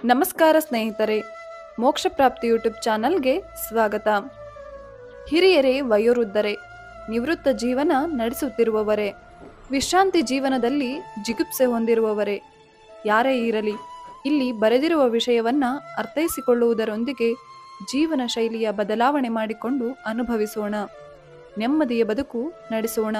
ನಮಸ್ಕಾರ ಸ್ನೇಹಿತರೆ ಮೋಕ್ಷ ಪ್ರಾಪ್ತಿ ಯೂಟ್ಯೂಬ್ ಚಾನಲ್ಗೆ ಸ್ವಾಗತ ಹಿರಿಯರೇ ವಯೋವೃದ್ಧರೇ ನಿವೃತ್ತ ಜೀವನ ನಡೆಸುತ್ತಿರುವವರೇ ವಿಶ್ರಾಂತಿ ಜೀವನದಲ್ಲಿ ಜಿಗುಪ್ಸೆ ಹೊಂದಿರುವವರೇ ಯಾರೇ ಇರಲಿ ಇಲ್ಲಿ ಬರೆದಿರುವ ವಿಷಯವನ್ನ ಅರ್ಥೈಸಿಕೊಳ್ಳುವುದರೊಂದಿಗೆ ಜೀವನ ಶೈಲಿಯ ಬದಲಾವಣೆ ಮಾಡಿಕೊಂಡು ಅನುಭವಿಸೋಣ ನೆಮ್ಮದಿಯ ಬದುಕು ನಡೆಸೋಣ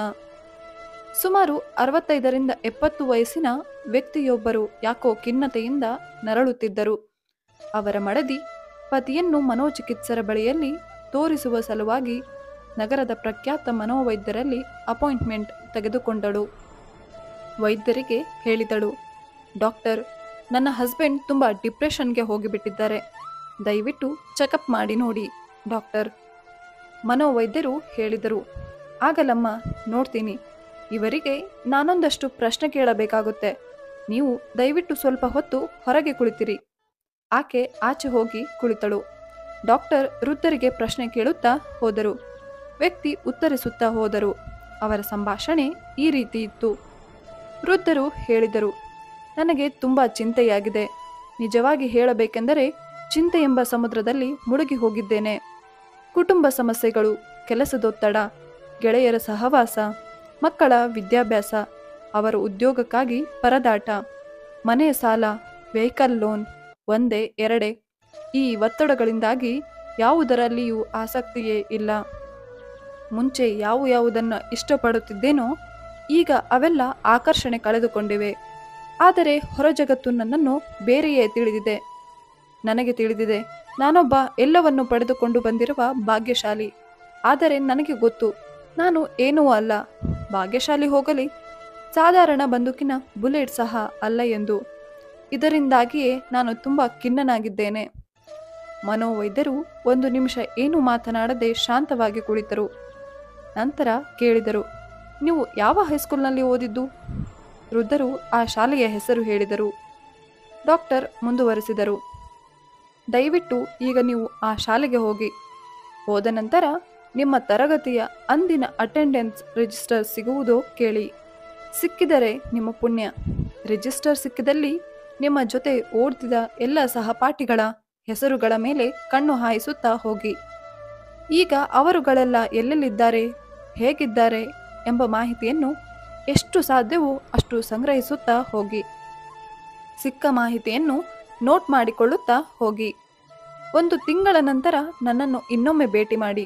ಸುಮಾರು ಅರವತ್ತೈದರಿಂದ ಎಪ್ಪತ್ತು ವಯಸ್ಸಿನ ವ್ಯಕ್ತಿಯೊಬ್ಬರು ಯಾಕೋ ಖಿನ್ನತೆಯಿಂದ ನರಳುತ್ತಿದ್ದರು ಅವರ ಮಡದಿ ಪತಿಯನ್ನು ಮನೋಚಿಕಿತ್ಸರ ಬಳಿಯಲ್ಲಿ ತೋರಿಸುವ ಸಲುವಾಗಿ ನಗರದ ಪ್ರಖ್ಯಾತ ಮನೋವೈದ್ಯರಲ್ಲಿ ಅಪಾಯಿಂಟ್ಮೆಂಟ್ ತೆಗೆದುಕೊಂಡಳು ವೈದ್ಯರಿಗೆ ಹೇಳಿದಳು ಡಾಕ್ಟರ್ ನನ್ನ ಹಸ್ಬೆಂಡ್ ತುಂಬ ಡಿಪ್ರೆಷನ್ಗೆ ಹೋಗಿಬಿಟ್ಟಿದ್ದಾರೆ ದಯವಿಟ್ಟು ಚೆಕಪ್ ಮಾಡಿ ನೋಡಿ ಡಾಕ್ಟರ್ ಮನೋವೈದ್ಯರು ಹೇಳಿದರು ಆಗಲಮ್ಮ ನೋಡ್ತೀನಿ ಇವರಿಗೆ ನಾನೊಂದಷ್ಟು ಪ್ರಶ್ನೆ ಕೇಳಬೇಕಾಗುತ್ತೆ ನೀವು ದಯವಿಟ್ಟು ಸ್ವಲ್ಪ ಹೊತ್ತು ಹೊರಗೆ ಕುಳಿತಿರಿ ಆಕೆ ಆಚೆ ಹೋಗಿ ಕುಳಿತಳು ಡಾಕ್ಟರ್ ವೃದ್ಧರಿಗೆ ಪ್ರಶ್ನೆ ಕೇಳುತ್ತಾ ಹೋದರು ವ್ಯಕ್ತಿ ಉತ್ತರಿಸುತ್ತಾ ಹೋದರು ಅವರ ಸಂಭಾಷಣೆ ಈ ರೀತಿ ಇತ್ತು ವೃದ್ಧರು ಹೇಳಿದರು ನನಗೆ ತುಂಬ ಚಿಂತೆಯಾಗಿದೆ ನಿಜವಾಗಿ ಹೇಳಬೇಕೆಂದರೆ ಚಿಂತೆ ಎಂಬ ಸಮುದ್ರದಲ್ಲಿ ಮುಳುಗಿ ಹೋಗಿದ್ದೇನೆ ಕುಟುಂಬ ಸಮಸ್ಯೆಗಳು ಕೆಲಸದೊತ್ತಡ ಗೆಳೆಯರ ಸಹವಾಸ ಮಕ್ಕಳ ವಿದ್ಯಾಭ್ಯಾಸ ಅವರ ಉದ್ಯೋಗಕ್ಕಾಗಿ ಪರದಾಟ ಮನೆಯ ಸಾಲ ವೆಹಿಕಲ್ ಲೋನ್ ಒಂದೇ ಎರಡೇ ಈ ಒತ್ತಡಗಳಿಂದಾಗಿ ಯಾವುದರಲ್ಲಿಯೂ ಆಸಕ್ತಿಯೇ ಇಲ್ಲ ಮುಂಚೆ ಯಾವ ಯಾವುದನ್ನು ಇಷ್ಟಪಡುತ್ತಿದ್ದೇನೋ ಈಗ ಅವೆಲ್ಲ ಆಕರ್ಷಣೆ ಕಳೆದುಕೊಂಡಿವೆ ಆದರೆ ಹೊರ ಜಗತ್ತು ನನ್ನನ್ನು ಬೇರೆಯೇ ತಿಳಿದಿದೆ ನನಗೆ ತಿಳಿದಿದೆ ನಾನೊಬ್ಬ ಎಲ್ಲವನ್ನು ಪಡೆದುಕೊಂಡು ಬಂದಿರುವ ಭಾಗ್ಯಶಾಲಿ ಆದರೆ ನನಗೆ ಗೊತ್ತು ನಾನು ಏನೂ ಅಲ್ಲ ಭಾಗ್ಯಶಾಲಿ ಹೋಗಲಿ ಸಾಧಾರಣ ಬಂದೂಕಿನ ಬುಲೆಟ್ ಸಹ ಅಲ್ಲ ಎಂದು ಇದರಿಂದಾಗಿಯೇ ನಾನು ತುಂಬ ಖಿನ್ನನಾಗಿದ್ದೇನೆ ಮನೋವೈದ್ಯರು ಒಂದು ನಿಮಿಷ ಏನೂ ಮಾತನಾಡದೆ ಶಾಂತವಾಗಿ ಕುಳಿತರು ನಂತರ ಕೇಳಿದರು ನೀವು ಯಾವ ಹೈಸ್ಕೂಲ್ನಲ್ಲಿ ಓದಿದ್ದು ವೃದ್ಧರು ಆ ಶಾಲೆಯ ಹೆಸರು ಹೇಳಿದರು ಡಾಕ್ಟರ್ ಮುಂದುವರೆಸಿದರು ದಯವಿಟ್ಟು ಈಗ ನೀವು ಆ ಶಾಲೆಗೆ ಹೋಗಿ ಹೋದ ನಂತರ ನಿಮ್ಮ ತರಗತಿಯ ಅಂದಿನ ಅಟೆಂಡೆನ್ಸ್ ರಿಜಿಸ್ಟರ್ ಸಿಗುವುದೋ ಕೇಳಿ ಸಿಕ್ಕಿದರೆ ನಿಮ್ಮ ಪುಣ್ಯ ರಿಜಿಸ್ಟರ್ ಸಿಕ್ಕಿದಲ್ಲಿ ನಿಮ್ಮ ಜೊತೆ ಓಡ್ತಿದ ಎಲ್ಲ ಸಹಪಾಠಿಗಳ ಹೆಸರುಗಳ ಮೇಲೆ ಕಣ್ಣು ಹಾಯಿಸುತ್ತಾ ಹೋಗಿ ಈಗ ಅವರುಗಳೆಲ್ಲ ಎಲ್ಲೆಲ್ಲಿದ್ದಾರೆ ಹೇಗಿದ್ದಾರೆ ಎಂಬ ಮಾಹಿತಿಯನ್ನು ಎಷ್ಟು ಸಾಧ್ಯವೋ ಅಷ್ಟು ಸಂಗ್ರಹಿಸುತ್ತಾ ಹೋಗಿ ಸಿಕ್ಕ ಮಾಹಿತಿಯನ್ನು ನೋಟ್ ಮಾಡಿಕೊಳ್ಳುತ್ತಾ ಹೋಗಿ ಒಂದು ತಿಂಗಳ ನಂತರ ನನ್ನನ್ನು ಇನ್ನೊಮ್ಮೆ ಭೇಟಿ ಮಾಡಿ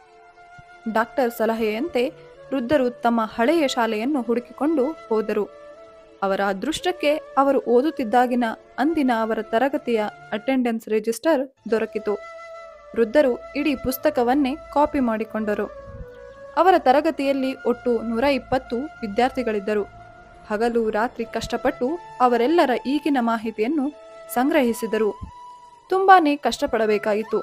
ಡಾಕ್ಟರ್ ಸಲಹೆಯಂತೆ ವೃದ್ಧರು ತಮ್ಮ ಹಳೆಯ ಶಾಲೆಯನ್ನು ಹುಡುಕಿಕೊಂಡು ಹೋದರು ಅವರ ಅದೃಷ್ಟಕ್ಕೆ ಅವರು ಓದುತ್ತಿದ್ದಾಗಿನ ಅಂದಿನ ಅವರ ತರಗತಿಯ ಅಟೆಂಡೆನ್ಸ್ ರಿಜಿಸ್ಟರ್ ದೊರಕಿತು ವೃದ್ಧರು ಇಡೀ ಪುಸ್ತಕವನ್ನೇ ಕಾಪಿ ಮಾಡಿಕೊಂಡರು ಅವರ ತರಗತಿಯಲ್ಲಿ ಒಟ್ಟು ನೂರ ಇಪ್ಪತ್ತು ವಿದ್ಯಾರ್ಥಿಗಳಿದ್ದರು ಹಗಲು ರಾತ್ರಿ ಕಷ್ಟಪಟ್ಟು ಅವರೆಲ್ಲರ ಈಗಿನ ಮಾಹಿತಿಯನ್ನು ಸಂಗ್ರಹಿಸಿದರು ತುಂಬಾನೇ ಕಷ್ಟಪಡಬೇಕಾಯಿತು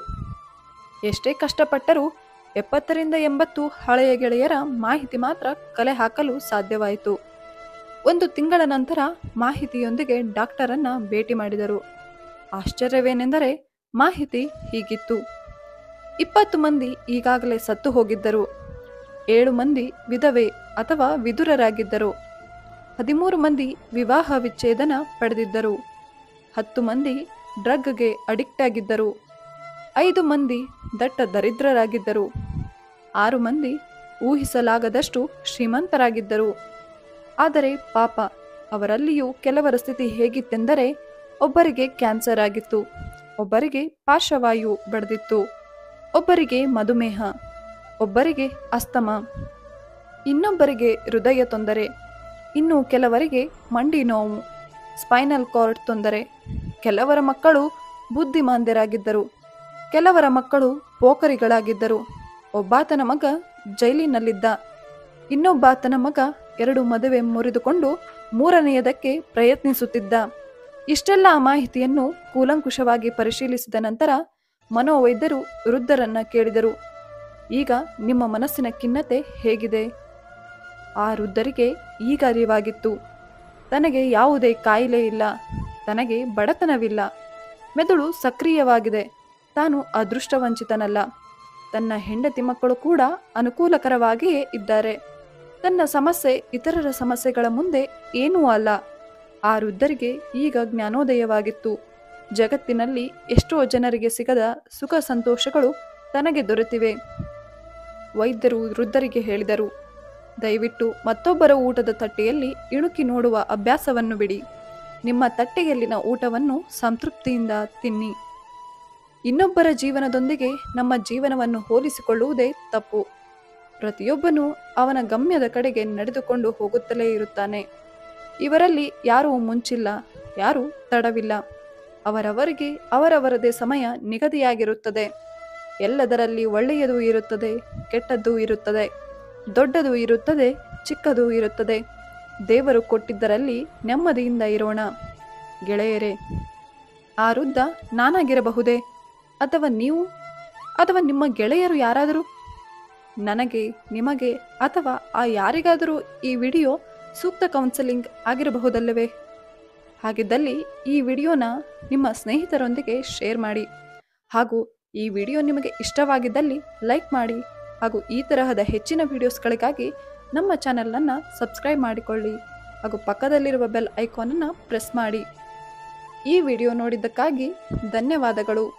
ಎಷ್ಟೇ ಕಷ್ಟಪಟ್ಟರೂ ಎಪ್ಪತ್ತರಿಂದ ಎಂಬತ್ತು ಹಳೆಯ ಗೆಳೆಯರ ಮಾಹಿತಿ ಮಾತ್ರ ಕಲೆ ಹಾಕಲು ಸಾಧ್ಯವಾಯಿತು ಒಂದು ತಿಂಗಳ ನಂತರ ಮಾಹಿತಿಯೊಂದಿಗೆ ಡಾಕ್ಟರನ್ನ ಭೇಟಿ ಮಾಡಿದರು ಆಶ್ಚರ್ಯವೇನೆಂದರೆ ಮಾಹಿತಿ ಹೀಗಿತ್ತು ಇಪ್ಪತ್ತು ಮಂದಿ ಈಗಾಗಲೇ ಸತ್ತು ಹೋಗಿದ್ದರು ಏಳು ಮಂದಿ ವಿಧವೆ ಅಥವಾ ವಿದುರರಾಗಿದ್ದರು ಹದಿಮೂರು ಮಂದಿ ವಿವಾಹ ವಿಚ್ಛೇದನ ಪಡೆದಿದ್ದರು ಹತ್ತು ಮಂದಿ ಡ್ರಗ್ಗೆ ಅಡಿಕ್ಟ್ ಆಗಿದ್ದರು ಐದು ಮಂದಿ ದಟ್ಟ ದರಿದ್ರರಾಗಿದ್ದರು ಆರು ಮಂದಿ ಊಹಿಸಲಾಗದಷ್ಟು ಶ್ರೀಮಂತರಾಗಿದ್ದರು ಆದರೆ ಪಾಪ ಅವರಲ್ಲಿಯೂ ಕೆಲವರ ಸ್ಥಿತಿ ಹೇಗಿತ್ತೆಂದರೆ ಒಬ್ಬರಿಗೆ ಕ್ಯಾನ್ಸರ್ ಆಗಿತ್ತು ಒಬ್ಬರಿಗೆ ಪಾರ್ಶ್ವವಾಯು ಬಡ್ದಿತ್ತು ಒಬ್ಬರಿಗೆ ಮಧುಮೇಹ ಒಬ್ಬರಿಗೆ ಅಸ್ತಮ ಇನ್ನೊಬ್ಬರಿಗೆ ಹೃದಯ ತೊಂದರೆ ಇನ್ನು ಕೆಲವರಿಗೆ ಮಂಡಿ ನೋವು ಸ್ಪೈನಲ್ ಕಾರ್ಡ್ ತೊಂದರೆ ಕೆಲವರ ಮಕ್ಕಳು ಬುದ್ಧಿಮಾಂದ್ಯರಾಗಿದ್ದರು ಕೆಲವರ ಮಕ್ಕಳು ಪೋಖರಿಗಳಾಗಿದ್ದರು ಒಬ್ಬಾತನ ಮಗ ಜೈಲಿನಲ್ಲಿದ್ದ ಇನ್ನೊಬ್ಬಾತನ ಮಗ ಎರಡು ಮದುವೆ ಮುರಿದುಕೊಂಡು ಮೂರನೆಯದಕ್ಕೆ ಪ್ರಯತ್ನಿಸುತ್ತಿದ್ದ ಇಷ್ಟೆಲ್ಲ ಮಾಹಿತಿಯನ್ನು ಕೂಲಂಕುಷವಾಗಿ ಪರಿಶೀಲಿಸಿದ ನಂತರ ಮನೋವೈದ್ಯರು ವೃದ್ಧರನ್ನ ಕೇಳಿದರು ಈಗ ನಿಮ್ಮ ಮನಸ್ಸಿನ ಖಿನ್ನತೆ ಹೇಗಿದೆ ಆ ವೃದ್ಧರಿಗೆ ಈಗ ಅರಿವಾಗಿತ್ತು ತನಗೆ ಯಾವುದೇ ಕಾಯಿಲೆ ಇಲ್ಲ ತನಗೆ ಬಡತನವಿಲ್ಲ ಮೆದುಳು ಸಕ್ರಿಯವಾಗಿದೆ ತಾನು ಅದೃಷ್ಟವಂಚಿತನಲ್ಲ ತನ್ನ ಹೆಂಡತಿ ಮಕ್ಕಳು ಕೂಡ ಅನುಕೂಲಕರವಾಗಿಯೇ ಇದ್ದಾರೆ ತನ್ನ ಸಮಸ್ಯೆ ಇತರರ ಸಮಸ್ಯೆಗಳ ಮುಂದೆ ಏನೂ ಅಲ್ಲ ಆ ವೃದ್ಧರಿಗೆ ಈಗ ಜ್ಞಾನೋದಯವಾಗಿತ್ತು ಜಗತ್ತಿನಲ್ಲಿ ಎಷ್ಟೋ ಜನರಿಗೆ ಸಿಗದ ಸುಖ ಸಂತೋಷಗಳು ತನಗೆ ದೊರೆತಿವೆ ವೈದ್ಯರು ವೃದ್ಧರಿಗೆ ಹೇಳಿದರು ದಯವಿಟ್ಟು ಮತ್ತೊಬ್ಬರ ಊಟದ ತಟ್ಟೆಯಲ್ಲಿ ಇಣುಕಿ ನೋಡುವ ಅಭ್ಯಾಸವನ್ನು ಬಿಡಿ ನಿಮ್ಮ ತಟ್ಟೆಯಲ್ಲಿನ ಊಟವನ್ನು ಸಂತೃಪ್ತಿಯಿಂದ ತಿನ್ನಿ ಇನ್ನೊಬ್ಬರ ಜೀವನದೊಂದಿಗೆ ನಮ್ಮ ಜೀವನವನ್ನು ಹೋಲಿಸಿಕೊಳ್ಳುವುದೇ ತಪ್ಪು ಪ್ರತಿಯೊಬ್ಬನೂ ಅವನ ಗಮ್ಯದ ಕಡೆಗೆ ನಡೆದುಕೊಂಡು ಹೋಗುತ್ತಲೇ ಇರುತ್ತಾನೆ ಇವರಲ್ಲಿ ಯಾರೂ ಮುಂಚಿಲ್ಲ ಯಾರೂ ತಡವಿಲ್ಲ ಅವರವರಿಗೆ ಅವರವರದೇ ಸಮಯ ನಿಗದಿಯಾಗಿರುತ್ತದೆ ಎಲ್ಲದರಲ್ಲಿ ಒಳ್ಳೆಯದು ಇರುತ್ತದೆ ಕೆಟ್ಟದ್ದು ಇರುತ್ತದೆ ದೊಡ್ಡದು ಇರುತ್ತದೆ ಚಿಕ್ಕದು ಇರುತ್ತದೆ ದೇವರು ಕೊಟ್ಟಿದ್ದರಲ್ಲಿ ನೆಮ್ಮದಿಯಿಂದ ಇರೋಣ ಗೆಳೆಯರೇ ಆ ವೃದ್ಧ ನಾನಾಗಿರಬಹುದೇ ಅಥವಾ ನೀವು ಅಥವಾ ನಿಮ್ಮ ಗೆಳೆಯರು ಯಾರಾದರೂ ನನಗೆ ನಿಮಗೆ ಅಥವಾ ಆ ಯಾರಿಗಾದರೂ ಈ ವಿಡಿಯೋ ಸೂಕ್ತ ಕೌನ್ಸೆಲಿಂಗ್ ಆಗಿರಬಹುದಲ್ಲವೇ ಹಾಗಿದ್ದಲ್ಲಿ ಈ ವಿಡಿಯೋನ ನಿಮ್ಮ ಸ್ನೇಹಿತರೊಂದಿಗೆ ಶೇರ್ ಮಾಡಿ ಹಾಗೂ ಈ ವಿಡಿಯೋ ನಿಮಗೆ ಇಷ್ಟವಾಗಿದ್ದಲ್ಲಿ ಲೈಕ್ ಮಾಡಿ ಹಾಗೂ ಈ ತರಹದ ಹೆಚ್ಚಿನ ವಿಡಿಯೋಸ್ಗಳಿಗಾಗಿ ನಮ್ಮ ಚಾನಲನ್ನು ಸಬ್ಸ್ಕ್ರೈಬ್ ಮಾಡಿಕೊಳ್ಳಿ ಹಾಗೂ ಪಕ್ಕದಲ್ಲಿರುವ ಬೆಲ್ ಐಕಾನನ್ನು ಪ್ರೆಸ್ ಮಾಡಿ ಈ ವಿಡಿಯೋ ನೋಡಿದ್ದಕ್ಕಾಗಿ ಧನ್ಯವಾದಗಳು